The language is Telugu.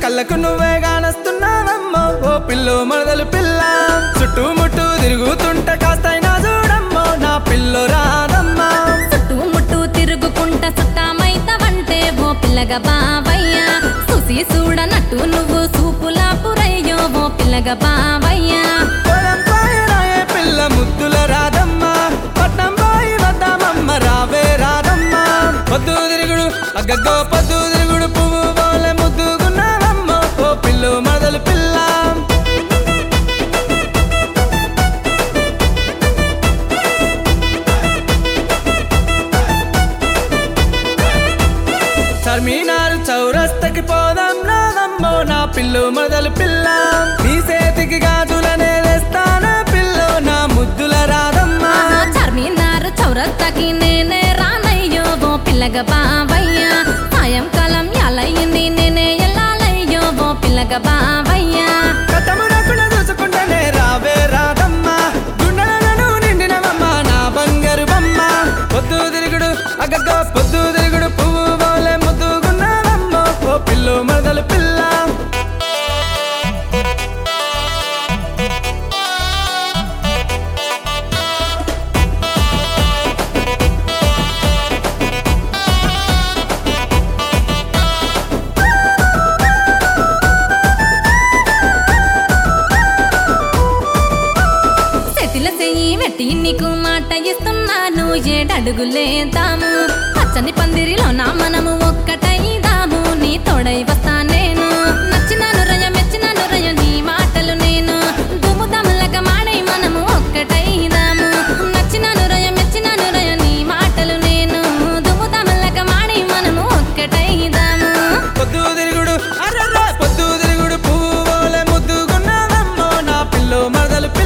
కళ్ళకు నువ్వే కానస్తున్నావమ్మో ఓ పిల్లో మొదలు పిల్ల చుట్టుముట్టు తిరుగుతుంటే కాస్తైనా చూడమ్మో నా పిల్లో రాదమ్మా చుట్టూ ముట్టు తిరుగుకుంట సుట్టామైతవంటే ఓ పిల్లగ బావయ్య సుసి చూడనట్టు నువ్వు సూపులా పురయ్యో ఓ పిల్లగ బావయ్య పొలం పోయినాయే పిల్ల ముద్దుల రాదమ్మా పట్నం పోయి వద్దామమ్మ రావే రాదమ్మా పొద్దు తిరుగుడు అగ్గగ్గో పొద్దు తిరుగుడు పువ్వు పోలే ముద్దుగున్నావమ్మ ఓ పిల్లు మొదలు పిల్ల చర్మీనారు చౌరస్తకి పోదాం రాదమ్మో నా పిల్లు మొదలు పిల్ల నీ చేతికి గాజులనే తెస్తానా పిల్లో నా ముద్దుల రాదమ్మా ఆహా, చార్మినార్ చౌరస్తాకి నేనే రానయ్యో ఓ పిల్లగ బావయ్య సాయంకాలం ఎలయ్యింది నేనే ఎల్లాలయ్యో ఓ పిల్లగ బావయ్య కథమునకున చూసుకుంటేనే రావే రాదమ్మా గుండెలను నిండినవమ్మ నా బంగారు బొమ్మ పొద్దు తిరుగుడు అగ్గగ్గో పొద్దు తిరుగుడు పువ్వు పోలే ముద్దుగున్నావమ్మ ఓ పిల్లు మొదలు పిల్ల సెటిల చెయ్యి వెట్టి నీకు మాట ఇస్తున్నాను ఏడడుగులేదాము పచ్చని పందిరిలో నా మనము ఒక్కటైదాము నీ తోడై వస్తా నేను నచ్చినాను రయ మెచ్చినాను రయ నీ మాటలు నేను దుముదములగా మాడై మనము ఒక్కటైదాము నచ్చినాను రయ మెచ్చినాను రయ నీ మాటలు నేను దుముదములగా మాడై మనము ఒక్కటైదాము పొద్దు తిరుగుడు అర్రర్ర పొద్దు తిరుగుడు పువ్వు పోలే ముద్దుగున్నావమ్మ నా పిల్లు మొదలు